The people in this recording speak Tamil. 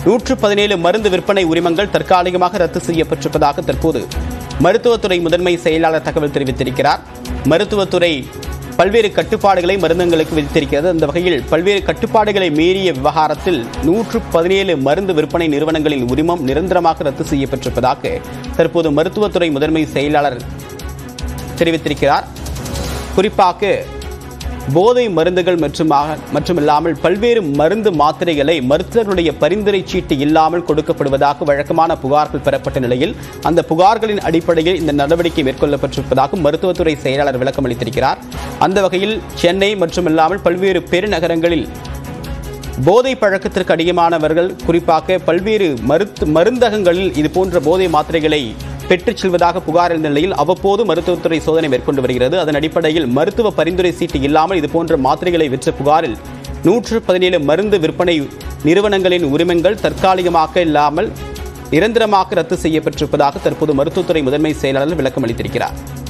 நூற்று பதினேழு மருந்து விற்பனை உரிமங்கள் தற்காலிகமாக ரத்து செய்யப்பட்டிருப்பதாக தற்போது மருத்துவத்துறை முதன்மை செயலாளர் தகவல் தெரிவித்திருக்கிறார் மருத்துவத்துறை பல்வேறு கட்டுப்பாடுகளை மருந்தங்களுக்கு விதித்திருக்கிறது அந்த வகையில் பல்வேறு கட்டுப்பாடுகளை மீறிய விவகாரத்தில் நூற்று பதினேழு மருந்து விற்பனை நிறுவனங்களின் உரிமம் நிரந்தரமாக ரத்து செய்யப்பட்டிருப்பதாக தற்போது மருத்துவத்துறை முதன்மை செயலாளர் தெரிவித்திருக்கிறார் குறிப்பாக போதை மருந்துகள் மற்றும் மட்டுமில்லாமல் பல்வேறு மருந்து மாத்திரைகளை மருத்துவர்களுடைய பரிந்துரை சீட்டு இல்லாமல் கொடுக்கப்படுவதாக வழக்கமான புகார்கள் பெறப்பட்ட நிலையில் அந்த புகார்களின் அடிப்படையில் இந்த நடவடிக்கை மேற்கொள்ளப்பட்டிருப்பதாக மருத்துவத்துறை செயலாளர் விளக்கம் அளித்திருக்கிறார் அந்த வகையில் சென்னை மட்டுமில்லாமல் பல்வேறு பெருநகரங்களில் போதை பழக்கத்திற்கு அதிகமானவர்கள் குறிப்பாக பல்வேறு மருத்து மருந்தகங்களில் இது போன்ற போதை மாத்திரைகளை பெற்றுச் செல்வதாக புகார் எழுந்த நிலையில் அவ்வப்போது மருத்துவத்துறை சோதனை மேற்கொண்டு வருகிறது அதன் அடிப்படையில் மருத்துவ பரிந்துரை சீட்டு இல்லாமல் இது போன்ற மாத்திரைகளை விற்ற புகாரில் நூற்று பதினேழு மருந்து விற்பனை நிறுவனங்களின் உரிமங்கள் தற்காலிகமாக இல்லாமல் நிரந்தரமாக ரத்து செய்யப்பட்டிருப்பதாக தற்போது மருத்துவத்துறை முதன்மை செயலாளர் விளக்கம் அளித்திருக்கிறார்